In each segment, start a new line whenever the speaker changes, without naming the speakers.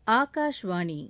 ஆகாஷ்வாணி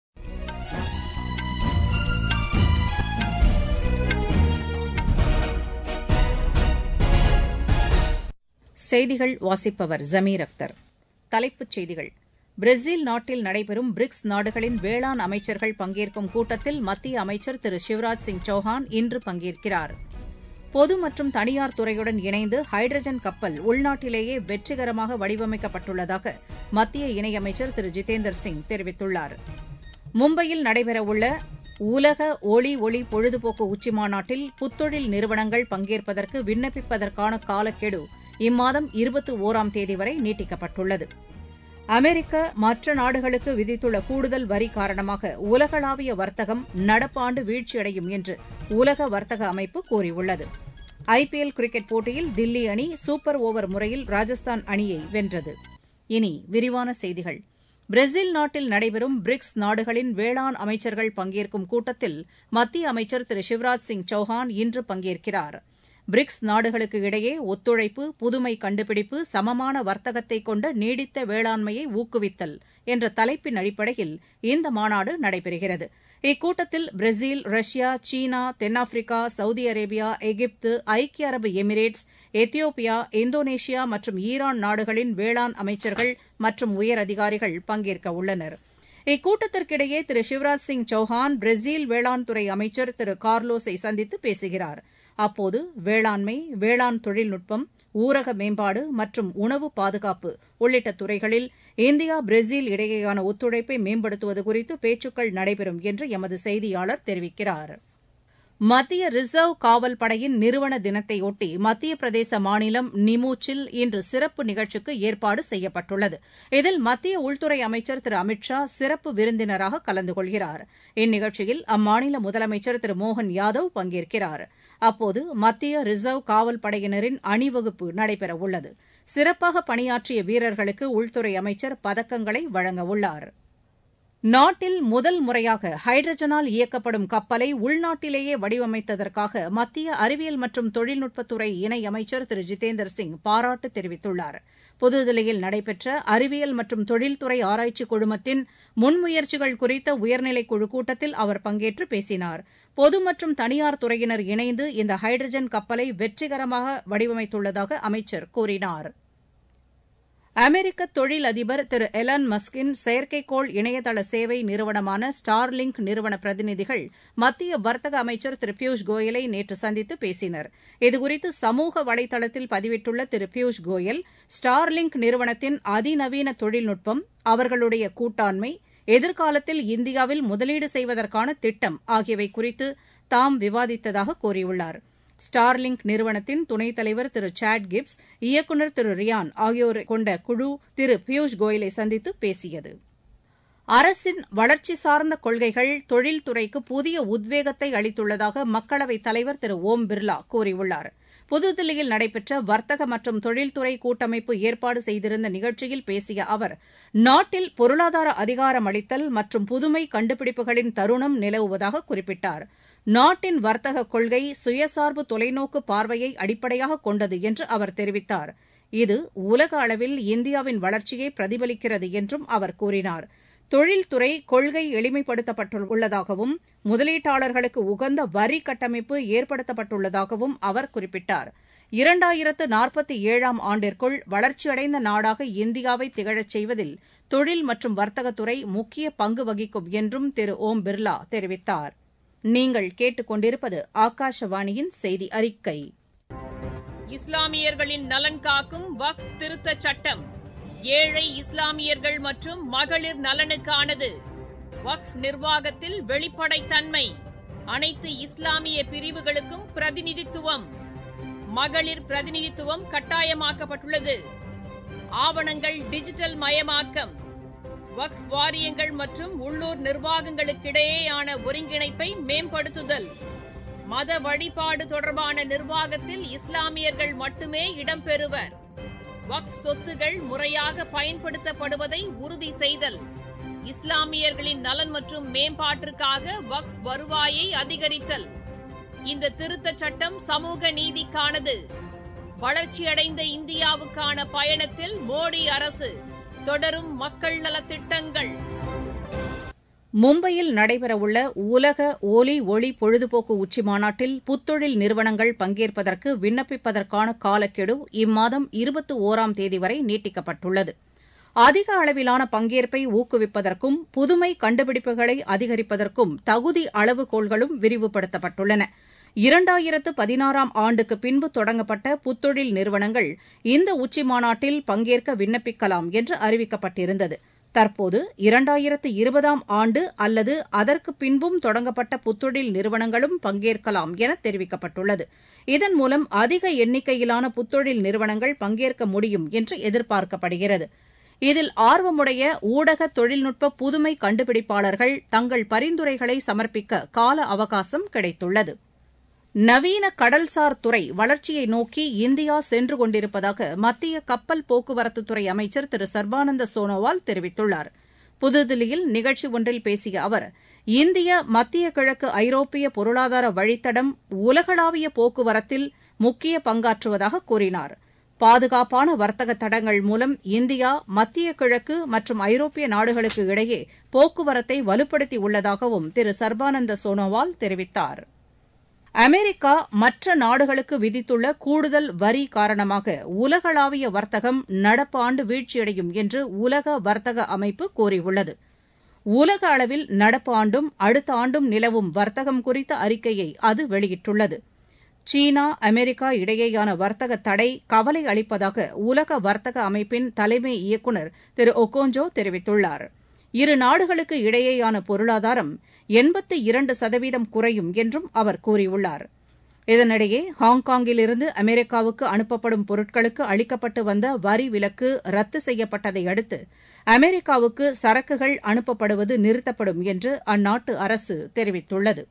செய்திகள் வாசிப்பவர் ஜமீர் அக்தர் தலைப்புச் செய்திகள் பிரேசில் நாட்டில் நடைபெறும் பிரிக்ஸ் நாடுகளின் வேளாண் அமைச்சர்கள் பங்கேற்கும் கூட்டத்தில் மத்திய அமைச்சர் திரு சிவராஜ் சிங் சௌஹான் இன்று பங்கேற்கிறார் பொது மற்றும் தனியார் துறையுடன் இணைந்து ஹைட்ரஜன் கப்பல் உள்நாட்டிலேயே வெற்றிகரமாக வடிவமைக்கப்பட்டுள்ளதாக மத்திய இணையமைச்சர் திரு ஜிதேந்தர் சிங் தெரிவித்துள்ளார் மும்பையில் நடைபெறவுள்ள உலக ஒளி ஒளி பொழுதுபோக்கு உச்சிமாநாட்டில் புத்தொழில் நிறுவனங்கள் பங்கேற்பதற்கு விண்ணப்பிப்பதற்கான காலக்கெடு இம்மாதம் இருபத்தி ஒராம் தேதி வரை நீட்டிக்கப்பட்டுள்ளது அமெரிக்க மற்ற நாடுகளுக்கு விதித்துள்ள கூடுதல் வரி காரணமாக உலகளாவிய வர்த்தகம் நடப்பாண்டு வீழ்ச்சியடையும் என்று உலக வர்த்தக அமைப்பு கூறியுள்ளது ஐபிஎல் கிரிக்கெட் போட்டியில் தில்லி அணி சூப்பர் ஓவர் முறையில் ராஜஸ்தான் அணியை வென்றது இனி விரிவான செய்திகள் பிரேசில் நாட்டில் நடைபெறும் பிரிக்ஸ் நாடுகளின் வேளாண் அமைச்சர்கள் பங்கேற்கும் கூட்டத்தில் மத்திய அமைச்சர் திரு சிவராஜ் சிங் சௌஹான் இன்று பங்கேற்கிறார் பிரிக்ஸ் நாடுகளுக்கு இடையே ஒத்துழைப்பு புதுமை கண்டுபிடிப்பு சமமான வர்த்தகத்தை கொண்ட நீடித்த வேளாண்மையை ஊக்குவித்தல் என்ற தலைப்பின் அடிப்படையில் இந்த மாநாடு நடைபெறுகிறது இக்கூட்டத்தில் பிரேசில் ரஷ்யா சீனா தென்னாப்பிரிக்கா சவுதி அரேபியா எகிப்து ஐக்கிய அரபு எமிரேட்ஸ் எத்தியோப்பியா இந்தோனேஷியா மற்றும் ஈரான் நாடுகளின் வேளாண் அமைச்சர்கள் மற்றும் உயரதிகாரிகள் பங்கேற்க உள்ளனர் இக்கூட்டத்திற்கிடையே திரு சிவராஜ் சிங் சௌஹான் பிரேசில் வேளாண் துறை அமைச்சர் திரு கார்லோஸை சந்தித்து பேசுகிறார் அப்போது வேளாண்மை வேளாண் தொழில்நுட்பம் ஊரக மேம்பாடு மற்றும் உணவு பாதுகாப்பு உள்ளிட்ட துறைகளில் இந்தியா பிரேசில் இடையேயான ஒத்துழைப்பை மேம்படுத்துவது குறித்து பேச்சுக்கள் நடைபெறும் என்று எமது செய்தியாளர் தெரிவிக்கிறார் மத்திய ரிசர்வ் காவல் படையின் நிறுவன தினத்தையொட்டி மத்திய பிரதேச மாநிலம் நிமூச்சில் இன்று சிறப்பு நிகழ்ச்சிக்கு ஏற்பாடு செய்யப்பட்டுள்ளது இதில் மத்திய உள்துறை அமைச்சர் திரு அமித் ஷா சிறப்பு விருந்தினராக கலந்து கொள்கிறார் இந்நிகழ்ச்சியில் அம்மாநில முதலமைச்சர் திரு மோகன் யாதவ் பங்கேற்கிறார் அப்போது மத்திய ரிசர்வ் காவல் படையினரின் அணிவகுப்பு நடைபெறவுள்ளது சிறப்பாக பணியாற்றிய வீரர்களுக்கு உள்துறை அமைச்சர் பதக்கங்களை வழங்கவுள்ளார் நாட்டில் முதல் முறையாக ஹைட்ரஜனால் இயக்கப்படும் கப்பலை உள்நாட்டிலேயே வடிவமைத்ததற்காக மத்திய அறிவியல் மற்றும் தொழில்நுட்பத்துறை இணையமைச்சர் திரு ஜிதேந்தர் சிங் பாராட்டு தெரிவித்துள்ளார் புதுதில்லியில் நடைபெற்ற அறிவியல் மற்றும் தொழில்துறை ஆராய்ச்சி குழுமத்தின் முன்முயற்சிகள் குறித்த உயர்நிலைக் குழு கூட்டத்தில் அவர் பங்கேற்று பேசினார் பொது மற்றும் தனியார் துறையினர் இணைந்து இந்த ஹைட்ரஜன் கப்பலை வெற்றிகரமாக வடிவமைத்துள்ளதாக அமைச்சர் கூறினார் அமெரிக்க தொழில் அதிபர் திரு எலான் மஸ்கின் செயற்கைக்கோள் இணையதள சேவை நிறுவனமான ஸ்டார்லிங்க் நிறுவன பிரதிநிதிகள் மத்திய வர்த்தக அமைச்சர் திரு பியூஷ் கோயலை நேற்று சந்தித்து பேசினர் இதுகுறித்து சமூக வலைதளத்தில் பதிவிட்டுள்ள திரு பியூஷ் கோயல் ஸ்டார்லிங்க் நிறுவனத்தின் அதிநவீன தொழில்நுட்பம் அவர்களுடைய கூட்டாண்மை எதிர்காலத்தில் இந்தியாவில் முதலீடு செய்வதற்கான திட்டம் ஆகியவை குறித்து தாம் விவாதித்ததாக கூறியுள்ளார் ஸ்டார்லிங்க் நிறுவனத்தின் துணைத் தலைவர் திரு சாட் கிப்ஸ் இயக்குநர் திரு ரியான் ஆகியோரை கொண்ட குழு திரு பியூஷ் கோயலை சந்தித்து பேசியது அரசின் வளர்ச்சி சார்ந்த கொள்கைகள் தொழில்துறைக்கு புதிய உத்வேகத்தை அளித்துள்ளதாக மக்களவைத் தலைவர் திரு ஓம் பிர்லா கூறியுள்ளார் புதுதில்லியில் நடைபெற்ற வர்த்தக மற்றும் தொழில்துறை கூட்டமைப்பு ஏற்பாடு செய்திருந்த நிகழ்ச்சியில் பேசிய அவர் நாட்டில் பொருளாதார அதிகாரம் அளித்தல் மற்றும் புதுமை கண்டுபிடிப்புகளின் தருணம் நிலவுவதாக குறிப்பிட்டார் நாட்டின் வர்த்தக கொள்கை சுயசார்பு தொலைநோக்கு பார்வையை அடிப்படையாக கொண்டது என்று அவர் தெரிவித்தார் இது உலக அளவில் இந்தியாவின் வளர்ச்சியை பிரதிபலிக்கிறது என்றும் அவர் கூறினார் தொழில்துறை கொள்கை எளிமைப்படுத்தப்பட்டுள்ளதாகவும் முதலீட்டாளர்களுக்கு உகந்த வரி கட்டமைப்பு ஏற்படுத்தப்பட்டுள்ளதாகவும் அவர் குறிப்பிட்டார் இரண்டாயிரத்து நாற்பத்தி ஏழாம் ஆண்டிற்குள் வளர்ச்சியடைந்த நாடாக இந்தியாவை திகழச் செய்வதில் தொழில் மற்றும் வர்த்தகத்துறை முக்கிய பங்கு வகிக்கும் என்றும் திரு ஓம் பிர்லா தெரிவித்தார் நீங்கள் கேட்டுக்கொண்டிருப்பது ஆகாஷவாணியின் செய்தி அறிக்கை
இஸ்லாமியர்களின் நலன் காக்கும் வக் திருத்தச் சட்டம் ஏழை இஸ்லாமியர்கள் மற்றும் மகளிர் நலனுக்கானது வக் நிர்வாகத்தில் வெளிப்படைத்தன்மை அனைத்து இஸ்லாமிய பிரிவுகளுக்கும் பிரதிநிதித்துவம் மகளிர் பிரதிநிதித்துவம் கட்டாயமாக்கப்பட்டுள்ளது ஆவணங்கள் டிஜிட்டல் மயமாக்கம் வக் வாரியங்கள் மற்றும் உள்ளூர் நிர்வாகங்களுக்கிடையேயான ஒருங்கிணைப்பை மேம்படுத்துதல் மத வழிபாடு தொடர்பான நிர்வாகத்தில் இஸ்லாமியர்கள் மட்டுமே இடம்பெறுவர் வக்ஃப் சொத்துகள் முறையாக பயன்படுத்தப்படுவதை உறுதி செய்தல் இஸ்லாமியர்களின் நலன் மற்றும் மேம்பாட்டிற்காக வக்ஃப் வருவாயை அதிகரித்தல் இந்த திருத்தச் சட்டம் சமூக நீதிக்கானது வளர்ச்சியடைந்த இந்தியாவுக்கான பயணத்தில் மோடி அரசு தொடரும் மக்கள் நலத் திட்டங்கள்
மும்பையில் நடைபெறவுள்ள உலக ஒலி ஒளி பொழுதுபோக்கு உச்சிமாநாட்டில் புத்தொழில் நிறுவனங்கள் பங்கேற்பதற்கு விண்ணப்பிப்பதற்கான காலக்கெடு இம்மாதம் இருபத்தி ஒராம் தேதி வரை நீட்டிக்கப்பட்டுள்ளது அதிக அளவிலான பங்கேற்பை ஊக்குவிப்பதற்கும் புதுமை கண்டுபிடிப்புகளை அதிகரிப்பதற்கும் தகுதி அளவுகோல்களும் விரிவுபடுத்தப்பட்டுள்ளன இரண்டாயிரத்து பதினாறாம் ஆண்டுக்கு பின்பு தொடங்கப்பட்ட புத்தொழில் நிறுவனங்கள் இந்த உச்சிமாநாட்டில் பங்கேற்க விண்ணப்பிக்கலாம் என்று அறிவிக்கப்பட்டிருந்தது தற்போது இரண்டாயிரத்து இருபதாம் ஆண்டு அல்லது அதற்கு பின்பும் தொடங்கப்பட்ட புத்தொழில் நிறுவனங்களும் பங்கேற்கலாம் என தெரிவிக்கப்பட்டுள்ளது இதன் மூலம் அதிக எண்ணிக்கையிலான புத்தொழில் நிறுவனங்கள் பங்கேற்க முடியும் என்று எதிர்பார்க்கப்படுகிறது இதில் ஆர்வமுடைய ஊடக தொழில்நுட்ப புதுமை கண்டுபிடிப்பாளர்கள் தங்கள் பரிந்துரைகளை சமர்ப்பிக்க கால அவகாசம் கிடைத்துள்ளது நவீன கடல்சார் துறை வளர்ச்சியை நோக்கி இந்தியா சென்று கொண்டிருப்பதாக மத்திய கப்பல் போக்குவரத்துத்துறை அமைச்சர் திரு சர்பானந்த சோனோவால் தெரிவித்துள்ளார் புதுதில்லியில் நிகழ்ச்சி ஒன்றில் பேசிய அவர் இந்திய மத்திய கிழக்கு ஐரோப்பிய பொருளாதார வழித்தடம் உலகளாவிய போக்குவரத்தில் முக்கிய பங்காற்றுவதாக கூறினார் பாதுகாப்பான வர்த்தக தடங்கள் மூலம் இந்தியா மத்திய கிழக்கு மற்றும் ஐரோப்பிய நாடுகளுக்கு இடையே போக்குவரத்தை வலுப்படுத்தியுள்ளதாகவும் திரு சர்பானந்த சோனோவால் தெரிவித்தார் அமெரிக்கா மற்ற நாடுகளுக்கு விதித்துள்ள கூடுதல் வரி காரணமாக உலகளாவிய வர்த்தகம் நடப்பு ஆண்டு வீழ்ச்சியடையும் என்று உலக வர்த்தக அமைப்பு கூறியுள்ளது உலக அளவில் நடப்பு ஆண்டும் அடுத்த ஆண்டும் நிலவும் வர்த்தகம் குறித்த அறிக்கையை அது வெளியிட்டுள்ளது சீனா அமெரிக்கா இடையேயான வர்த்தக தடை கவலை அளிப்பதாக உலக வர்த்தக அமைப்பின் தலைமை இயக்குநர் திரு ஒகோஞ்சோ தெரிவித்துள்ளார் இரு நாடுகளுக்கு இடையேயான பொருளாதாரம் எண்பத்தி இரண்டு சதவீதம் குறையும் என்றும் அவர் கூறியுள்ளார் இதனிடையே ஹாங்காங்கிலிருந்து அமெரிக்காவுக்கு அனுப்பப்படும் பொருட்களுக்கு அளிக்கப்பட்டு வந்த வரி விலக்கு ரத்து செய்யப்பட்டதை அடுத்து அமெரிக்காவுக்கு சரக்குகள் அனுப்பப்படுவது நிறுத்தப்படும் என்று அந்நாட்டு அரசு தெரிவித்துள்ளது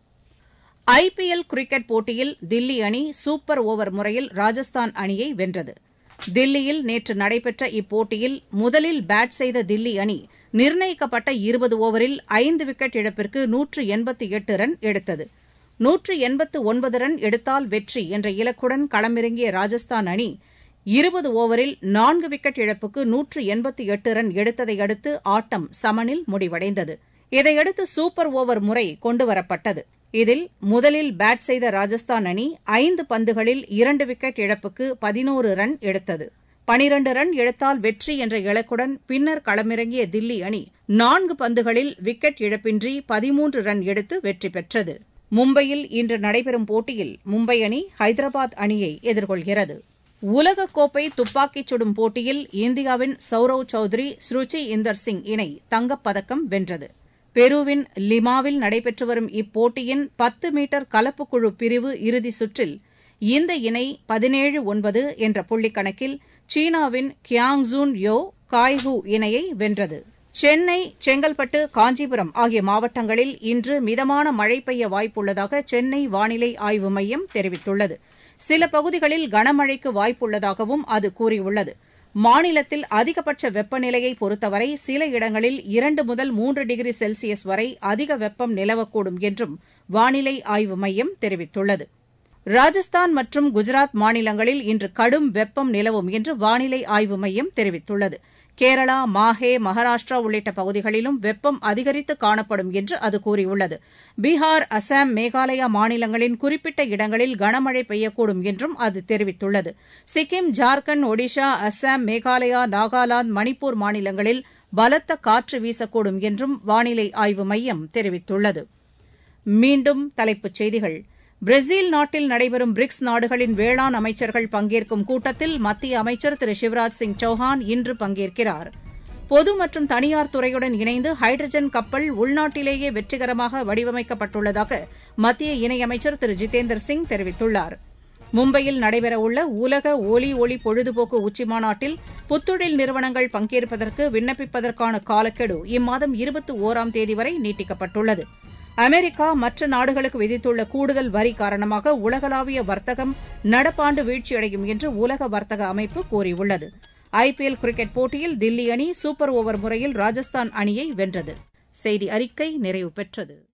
ஐபிஎல் கிரிக்கெட் போட்டியில் தில்லி அணி சூப்பர் ஓவர் முறையில் ராஜஸ்தான் அணியை வென்றது தில்லியில் நேற்று நடைபெற்ற இப்போட்டியில் முதலில் பேட் செய்த தில்லி அணி நிர்ணயிக்கப்பட்ட இருபது ஓவரில் ஐந்து விக்கெட் இழப்பிற்கு நூற்று எண்பத்தி எட்டு ரன் எடுத்தது நூற்று எண்பத்து ஒன்பது ரன் எடுத்தால் வெற்றி என்ற இலக்குடன் களமிறங்கிய ராஜஸ்தான் அணி இருபது ஓவரில் நான்கு விக்கெட் இழப்புக்கு நூற்று எண்பத்தி எட்டு ரன் எடுத்ததை அடுத்து ஆட்டம் சமனில் முடிவடைந்தது இதையடுத்து சூப்பர் ஓவர் முறை கொண்டுவரப்பட்டது இதில் முதலில் பேட் செய்த ராஜஸ்தான் அணி ஐந்து பந்துகளில் இரண்டு விக்கெட் இழப்புக்கு பதினோரு ரன் எடுத்தது பனிரண்டு ரன் எடுத்தால் வெற்றி என்ற இலக்குடன் பின்னர் களமிறங்கிய தில்லி அணி நான்கு பந்துகளில் விக்கெட் இழப்பின்றி பதிமூன்று ரன் எடுத்து வெற்றி பெற்றது மும்பையில் இன்று நடைபெறும் போட்டியில் மும்பை அணி ஹைதராபாத் அணியை எதிர்கொள்கிறது உலகக்கோப்பை துப்பாக்கிச் சுடும் போட்டியில் இந்தியாவின் சௌரவ் சௌத்ரி ஸ்ருச்சி இந்தர் சிங் இணை தங்கப்பதக்கம் வென்றது பெருவின் லிமாவில் நடைபெற்று வரும் இப்போட்டியின் பத்து மீட்டர் கலப்புக்குழு பிரிவு இறுதிச் சுற்றில் இந்த இணை பதினேழு ஒன்பது என்ற புள்ளிக்கணக்கில் சீனாவின் கியாங்சூன் யோ காய்ஹூ இணையை வென்றது சென்னை செங்கல்பட்டு காஞ்சிபுரம் ஆகிய மாவட்டங்களில் இன்று மிதமான மழை பெய்ய வாய்ப்புள்ளதாக சென்னை வானிலை ஆய்வு மையம் தெரிவித்துள்ளது சில பகுதிகளில் கனமழைக்கு வாய்ப்புள்ளதாகவும் அது கூறியுள்ளது மாநிலத்தில் அதிகபட்ச வெப்பநிலையை பொறுத்தவரை சில இடங்களில் இரண்டு முதல் மூன்று டிகிரி செல்சியஸ் வரை அதிக வெப்பம் நிலவக்கூடும் என்றும் வானிலை ஆய்வு மையம் தெரிவித்துள்ளது ராஜஸ்தான் மற்றும் குஜராத் மாநிலங்களில் இன்று கடும் வெப்பம் நிலவும் என்று வானிலை ஆய்வு மையம் தெரிவித்துள்ளது கேரளா மாஹே மகாராஷ்டிரா உள்ளிட்ட பகுதிகளிலும் வெப்பம் அதிகரித்து காணப்படும் என்று அது கூறியுள்ளது பீகார் அசாம் மேகாலயா மாநிலங்களின் குறிப்பிட்ட இடங்களில் கனமழை பெய்யக்கூடும் என்றும் அது தெரிவித்துள்ளது சிக்கிம் ஜார்க்கண்ட் ஒடிஷா அசாம் மேகாலயா நாகாலாந்து மணிப்பூர் மாநிலங்களில் பலத்த காற்று வீசக்கூடும் என்றும் வானிலை ஆய்வு மையம் தெரிவித்துள்ளது மீண்டும் தலைப்புச் செய்திகள் பிரேசில் நாட்டில் நடைபெறும் பிரிக்ஸ் நாடுகளின் வேளாண் அமைச்சர்கள் பங்கேற்கும் கூட்டத்தில் மத்திய அமைச்சர் திரு சிவராஜ் சிங் சௌஹான் இன்று பங்கேற்கிறார் பொது மற்றும் தனியார் துறையுடன் இணைந்து ஹைட்ரஜன் கப்பல் உள்நாட்டிலேயே வெற்றிகரமாக வடிவமைக்கப்பட்டுள்ளதாக மத்திய இணையமைச்சர் திரு ஜிதேந்தர் சிங் தெரிவித்துள்ளார் மும்பையில் நடைபெறவுள்ள உலக ஒலி ஒளி பொழுதுபோக்கு உச்சிமாநாட்டில் புத்தொழில் நிறுவனங்கள் பங்கேற்பதற்கு விண்ணப்பிப்பதற்கான காலக்கெடு இம்மாதம் இருபத்தி ஒராம் தேதி வரை நீட்டிக்கப்பட்டுள்ளது அமெரிக்கா மற்ற நாடுகளுக்கு விதித்துள்ள கூடுதல் வரி காரணமாக உலகளாவிய வர்த்தகம் நடப்பாண்டு வீழ்ச்சியடையும் என்று உலக வர்த்தக அமைப்பு கூறியுள்ளது ஐபிஎல் கிரிக்கெட் போட்டியில் தில்லி அணி சூப்பர் ஓவர் முறையில் ராஜஸ்தான் அணியை வென்றது செய்தி அறிக்கை நிறைவு பெற்றது